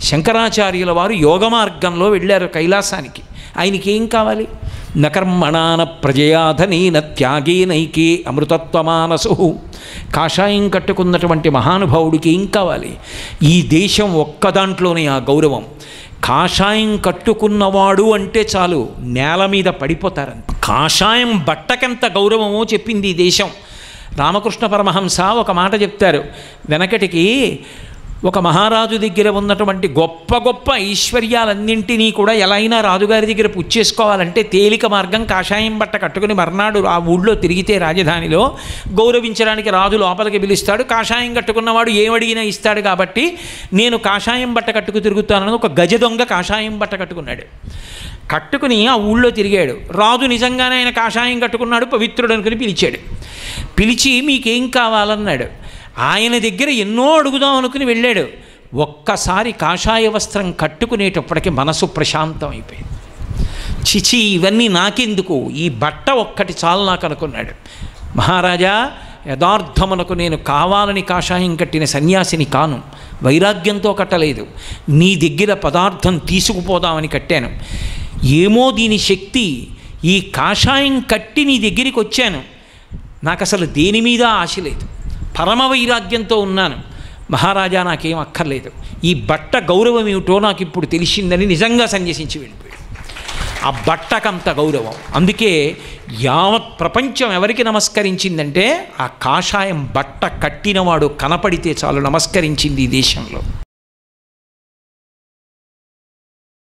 శంకరాచార్యుల వారు యోగ మార్గంలో వెళ్ళారు కైలాసానికి ఆయనకి ఏం కావాలి నకర్మణాన ప్రజయాధనీన త్యాగేనైకే అమృతత్వమానసు కాషాయం కట్టుకున్నటువంటి మహానుభావుడికి ఏం కావాలి ఈ దేశం ఒక్క దాంట్లోనే ఆ గౌరవం కాషాయం కట్టుకున్నవాడు అంటే చాలు నేల మీద పడిపోతారంత కాషాయం బట్టకెంత గౌరవమో చెప్పింది ఈ దేశం రామకృష్ణ పరమహంస ఒక మాట చెప్తారు వెనకటికి ఒక మహారాజు దగ్గర ఉన్నటువంటి గొప్ప గొప్ప ఐశ్వర్యాలన్నింటినీ కూడా ఎలా అయినా రాజుగారి దగ్గర పుచ్చేసుకోవాలంటే తేలిక మార్గం కాషాయం బట్ట కట్టుకుని మర్నాడు ఆ ఊళ్ళో తిరిగితే రాజధానిలో గౌరవించడానికి రాజు లోపలికి పిలుస్తాడు కాషాయం కట్టుకున్నవాడు ఏమడిగినా ఇస్తాడు కాబట్టి నేను కాషాయం బట్ట కట్టుకు తిరుగుతానని ఒక గజ దొంగ కాషాయం బట్ట కట్టుకున్నాడు కట్టుకుని ఆ ఊళ్ళో తిరిగాడు రాజు నిజంగానే ఆయన కాషాయం కట్టుకున్నాడు పవిత్రుడు అనుకుని పిలిచాడు పిలిచి మీకేం కావాలన్నాడు ఆయన దగ్గర ఎన్నో అడుగుదాం అనుకుని వెళ్ళాడు ఒక్కసారి కాషాయ వస్త్రం కట్టుకునేటప్పటికి మనసు ప్రశాంతం అయిపోయింది చిచి ఇవన్నీ నాకెందుకు ఈ బట్ట ఒక్కటి చాలు నాకు అనుకున్నాడు మహారాజా యథార్థమునకు నేను కావాలని కాషాయం కట్టిన సన్యాసిని కాను వైరాగ్యంతో కట్టలేదు నీ దగ్గర పదార్థం తీసుకుపోదామని కట్టాను ఏమో దీని శక్తి ఈ కాషాయం కట్టి నీ దగ్గరికి వచ్చాను నాకు అసలు దేని మీద ఆశ లేదు పరమ వైరాగ్యంతో ఉన్నాను మహారాజా నాకేం అక్కర్లేదు ఈ బట్ట గౌరవం ఏమిటో నాకు ఇప్పుడు తెలిసిందని నిజంగా సన్యసించి వెళ్ళిపోయాడు ఆ బట్టకంత గౌరవం అందుకే యావత్ ప్రపంచం ఎవరికి నమస్కరించిందంటే ఆ కాషాయం బట్ట కట్టినవాడు కనపడితే చాలు నమస్కరించింది ఈ దేశంలో